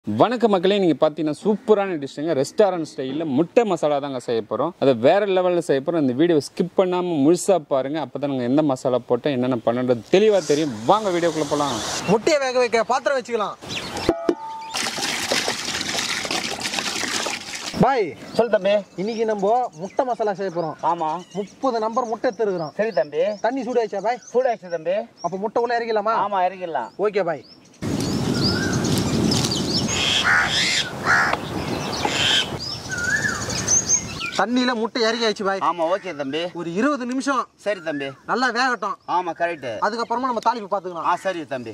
வணக்க மக்களே நீங்கள் பார்த்தீங்கன்னா சூப்பரான டிஷ்ஷுங்க ரெஸ்டாரண்ட் ஸ்டைலில் முட்டை மசாலா தாங்க செய்ய போகிறோம் அதை வேற லெவலில் செய்ய போகிறோம் இந்த வீடியோ ஸ்கிப் பண்ணாமல் முழுசாக பாருங்கள் அப்போ தான் நாங்கள் எந்த மசாலா போட்டோம் என்னென்ன பண்ணுறது தெளிவாக தெரியும் வாங்க வீடியோக்குள்ளே போகலாம் முட்டையை வேக வைக்க பாத்திரம் வச்சுக்கலாம் பாய் சொல் தம்பி இன்னைக்கு நம்ம முட்டை மசாலா செய்ய போறோம் ஆமா முப்பது நம்பர் முட்டை எடுத்துருக்குறோம் சரி தம்பி தண்ணி சூடாயிச்சா பாய் சூடாச்சு தம்பி அப்போ முட்டை உள்ள இறக்கலாமா ஆமா இறங்கிடலாம் ஓகே பாய் தண்ணியில முட்டை இறக்கி ஆயிடுச்சு பாய் ஆமா ஓகே தம்பி ஒரு இருபது நிமிஷம் சரி தம்பி நல்லா வேகட்டும் ஆமா கரெக்ட் அதுக்கப்புறமா நம்ம தாளிப்பு பார்த்துக்கலாம் ஆ சரி தம்பி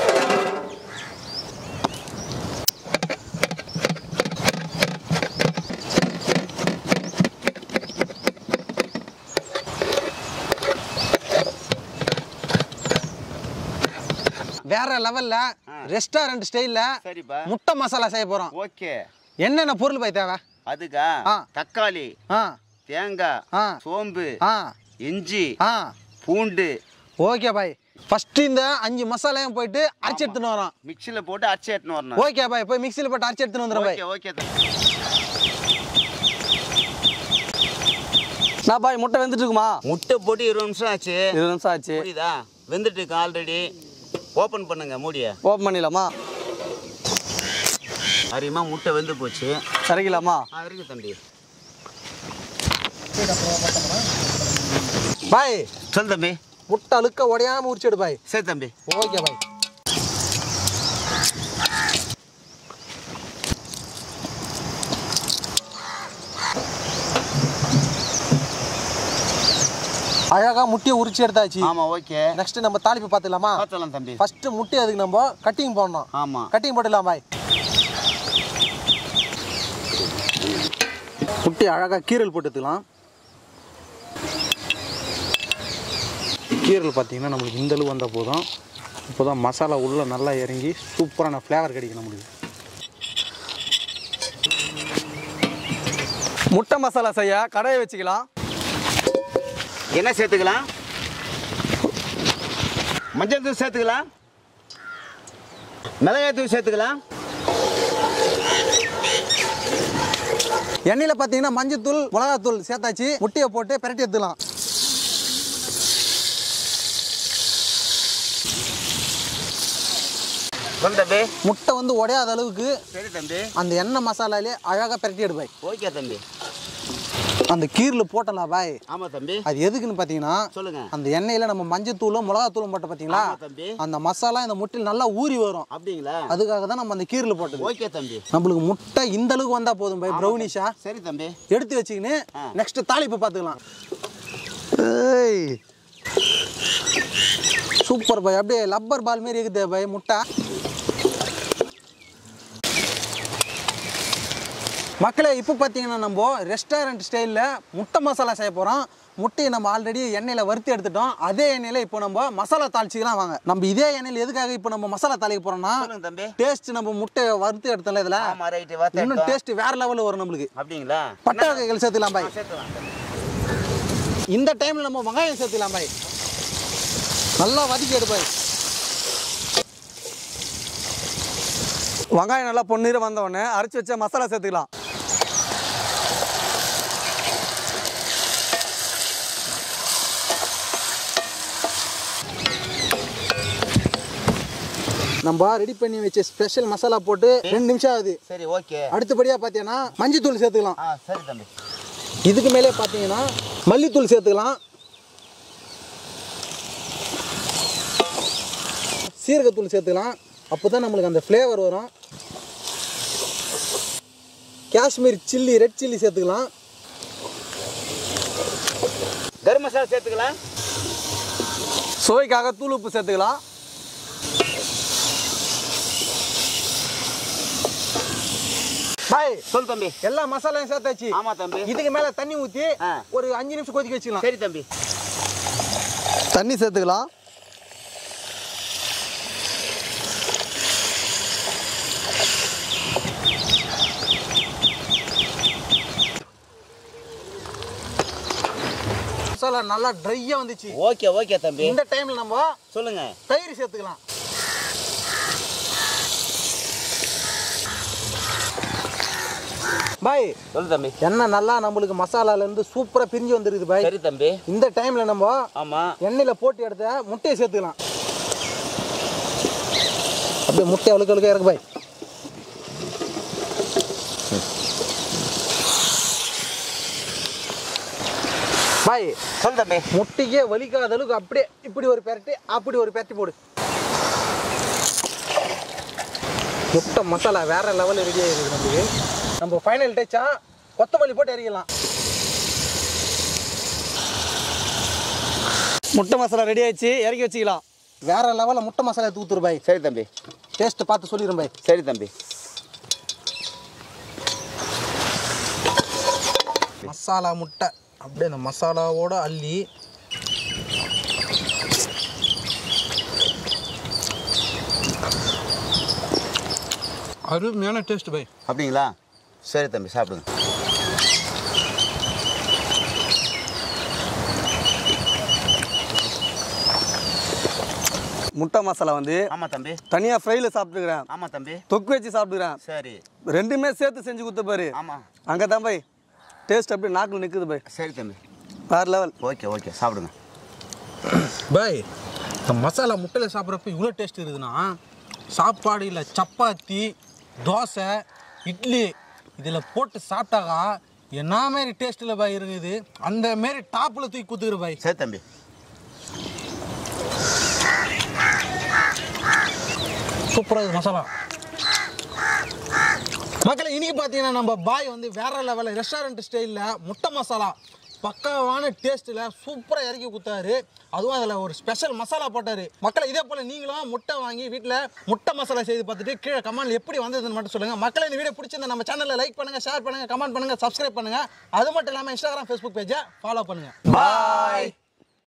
வேற லெவல்ல ரெஸ்டாரண்ட் ஸ்டைல்ல சரிப்பா முட்டை மசாலா செய்ய போறோம் ஓகே என்னென்ன பொருள் பாய் தேவை அதுக்கா ஆ. தக்காளி ஆ தேங்காய் ஆ சோம்பு ஆ இஞ்சி ஆ பூண்டு ஓகே பாய் ஃபர்ஸ்ட் இந்த அஞ்சு மசாலையும் போயிட்டு அரைச்சி எடுத்துன்னு வரோம் மிக்சியில் போட்டு அரைச்சி எடுத்துன்னு வரணும் ஓகே பாய் போய் மிக்ஸியில் போட்டு அரைச்சி எடுத்துன்னு வந்துடுறேன் பாய் ஓகே ஓகே தம்பி நான் பாய் முட்டை வெந்துட்டு இருக்குமா முட்டை போட்டு இருபது நிமிஷம் ஆச்சு இருபது நிமிஷம் ஆச்சு புரியுதா வெந்துட்டு இருக்கு ஆல்ரெடி ஓப்பன் பண்ணுங்க மூடிய ஓப்பன் பண்ணிடலாமா அறியமா முட்டை வெந்து போச்சு சரிக்கலாமா ஆ இருக்கு தம்பி பாய் சொல் தம்பி முட்டை அழுக்க உடையாம உரிச்சிடு பாய் சரி தம்பி ஓகே பாய் அழகா முட்டையை உரிச்சு எடுத்தாச்சு ஆமா ஓகே நெக்ஸ்ட் நம்ம தாளிப்பு பார்த்துக்கலாமா பார்த்தலாம் தம்பி ஃபர்ஸ்ட் முட்டை அதுக்கு நம்ம கட்டிங் போடணும் ஆமா கட்டிங் போட்டுடலாம் பாய் முட்டை அழகா கீரல் போட்டுக்கலாம் கீரல் பார்த்தீங்கன்னா நம்மளுக்கு இந்த அளவு வந்தால் போதும் இப்போ தான் மசாலா உள்ளே நல்லா இறங்கி சூப்பரான ஃப்ளேவர் கிடைக்கும் நம்மளுக்கு முட்டை மசாலா செய்ய கடையை வச்சுக்கலாம் என்ன சேர்த்துக்கலாம் மஞ்சள் தூள் சேர்த்துக்கலாம் மிளகாய் தூள் சேர்த்துக்கலாம் எண்ணெயில் பார்த்தீங்கன்னா மஞ்சத்தூள் மிளகாத்தூள் சேர்த்தாச்சு முட்டையை போட்டு பிரட்டி எடுத்துக்கலாம் சொல் தம்பி முட்டை வந்து உடையாத அளவுக்கு சரி தம்பி அந்த எண்ணெய் மசாலாலே அழகாக பிரட்டி எடு பாய் ஓகே தம்பி அந்த கீரில் போட்டலாம் பாய் ஆமா தம்பி அது எதுக்குன்னு பார்த்தீங்கன்னா சொல்லுங்க அந்த எண்ணெயில் நம்ம மஞ்சத்தூளும் மிளகாத்தூளும் போட்ட பார்த்தீங்களா ஆமா தம்பி அந்த மசாலா இந்த முட்டையில் நல்லா ஊறி வரும் அப்படிங்களா அதுக்காக தான் நம்ம அந்த கீரில் போட்டது ஓகே தம்பி நம்மளுக்கு முட்டை இந்த அளவுக்கு வந்தா போதும் பாய் ப்ரௌனிஷா சரி தம்பி எடுத்து வச்சுக்கின்னு ஆ. நெக்ஸ்ட் தாளிப்பு பார்த்துக்கலாம் ஏய் சூப்பர் பாய் அப்படியே லப்பர் பால் மாரி இருக்குது பாய் முட்டை மக்களே இப்போ பார்த்தீங்கன்னா நம்ம ரெஸ்டாரண்ட் ஸ்டைலில் முட்டை மசாலா செய்ய போகிறோம் முட்டையை நம்ம ஆல்ரெடி எண்ணெயில் வறுத்து எடுத்துட்டோம் அதே எண்ணெயில் இப்போ நம்ம மசாலா தாளிச்சிக்கலாம் வாங்க நம்ம இதே எண்ணெயில் எதுக்காக இப்போ நம்ம மசாலா தாளிக்க போகிறோம்னா சொல்லுங்க தம்பி டேஸ்ட் நம்ம முட்டையை வறுத்து எடுத்தோம்ல இதில் ஆமா ரைட்டு வார்த்தை இன்னும் டேஸ்ட் வேற லெவலில் வரும் நம்மளுக்கு அப்படிங்களா பட்டை வகைகள் சேர்த்துக்கலாம் பாய் ஆ, சேர்த்துலாம் இந்த டைம்ல நம்ம வெங்காயம் சேர்த்துக்கலாம் பாய் நல்லா வதக்கி எடு பாய் வெங்காயம் நல்லா பொன்னீர் வந்த உடனே அரைச்சி வச்ச மசாலா சேர்த்துக்கலாம் நம்ம ரெடி பண்ணி வச்ச ஸ்பெஷல் மசாலா போட்டு ரெண்டு நிமிஷம் ஆகுது சரி ஓகே அடுத்தபடியாக பார்த்தீங்கன்னா மஞ்சத்தூள் சேர்த்துக்கலாம் ஆ சரி தம்பி இதுக்கு மேலே பார்த்தீங்கன்னா மல்லித்தூள் சேர்த்துக்கலாம் சீரகத்தூள் சேர்த்துக்கலாம் அப்போ தான் நம்மளுக்கு அந்த ஃப்ளேவர் வரும் காஷ்மீர் சில்லி ரெட் சில்லி சேர்த்துக்கலாம் கரம் மசாலா சேர்த்துக்கலாம் சுவைக்காக தூள் உப்பு சேர்த்துக்கலாம் பாய் சொல் தம்பி எல்லா மசாலையும் சேர்த்தாச்சு ஆமா தம்பி இதுக்கு மேல தண்ணி ஊத்தி ஆ. ஒரு அஞ்சு நிமிஷம் கொதிக்க வச்சுக்கலாம் சரி தம்பி தண்ணி சேர்த்துக்கலாம் மசாலா நல்லா ட்ரையா வந்துச்சு ஓகே ஓகே தம்பி இந்த டைம்ல நம்ம சொல்லுங்க தயிர் சேர்த்துக்கலாம் பாய் சொல்லு தம்பி எண்ணெய் நல்லா நம்மளுக்கு மசாலால இருந்து சூப்பரா பிரிஞ்சு வந்துருக்குது பாய் சரி தம்பி இந்த டைம்ல நம்ம ஆமா எண்ணெயில போட்டு எடுத்த முட்டையை சேர்த்துக்கலாம் அப்படியே முட்டை அழுக்க அழுக்க இறக்கு பாய் பாய் சொல்லு தம்பி முட்டைக்கே வலிக்காத அளவுக்கு அப்படியே இப்படி ஒரு பெரட்டி அப்படி ஒரு பெரட்டி போடு முட்டை மசாலா வேற லெவலில் ரெடி ஆகிருக்கு நமக்கு நம்ம ஃபைனல் டச்சா கொத்தமல்லி போட்டு இறக்கிடலாம் முட்டை மசாலா ரெடி ஆயிடுச்சு இறக்கி வச்சுக்கலாம் வேற லெவலில் முட்டை மசாலா தூத்துரு பாய் சரி தம்பி டேஸ்ட் பார்த்து சொல்லிடுறேன் பாய் சரி தம்பி மசாலா முட்டை அப்படியே அந்த மசாலாவோட அள்ளி அருமையான டேஸ்ட் பாய் அப்படிங்களா சரி தம்பி சாப்பிடுங்க முட்டை மசாலா வந்து ஆமா தம்பி தனியாக ஃப்ரையில் சாப்பிட்டுக்கிறேன் ஆமா தம்பி தொக்கு வச்சு சாப்பிட்டுக்கிறேன் சரி ரெண்டுமே சேர்த்து செஞ்சு கொடுத்த பாரு ஆமா அங்கே தான் பாய் டேஸ்ட் அப்படியே நாக்கில் நிற்குது பாய் சரி தம்பி வேறு லெவல் ஓகே ஓகே சாப்பிடுங்க பாய் இந்த மசாலா முட்டையில் சாப்பிட்றப்ப இவ்வளோ டேஸ்ட் இருக்குதுன்னா சாப்பாடு இல்லை சப்பாத்தி தோசை இட்லி இதில் போட்டு சாப்பிட்டாக்கா என்ன மாரி டேஸ்ட்டில் பாய் இருக்குது அந்த மாரி டாப்பில் தூக்கி குத்துக்கிற பாய் சரி தம்பி சூப்பராக இருக்குது மசாலா மக்களை இன்னைக்கு பார்த்தீங்கன்னா நம்ம பாய் வந்து வேற லெவலில் ரெஸ்டாரண்ட் ஸ்டைலில் முட்டை மசாலா பக்காவான டேஸ்ட்டில் சூப்பராக இறக்கி கொடுத்தாரு அதுவும் அதில் ஒரு ஸ்பெஷல் மசாலா போட்டார் மக்களை இதே போல் நீங்களும் முட்டை வாங்கி வீட்டில் முட்டை மசாலா செய்து பார்த்துட்டு கீழே கமெண்ட் எப்படி வந்ததுன்னு மட்டும் சொல்லுங்கள் மக்களை இந்த வீடியோ பிடிச்சிருந்தா நம்ம சேனலில் லைக் பண்ணுங்கள் ஷேர் பண்ணுங்கள் கமெண்ட் பண்ணுங்கள் சப்ஸ்கிரைப் பண்ணுங்கள் அது மட்டும் இல்லாமல் இன்ஸ்டாகிராம் ஃபேஸ்புக் பேஜை ஃபாலோ பண்ணுங்கள் பாய்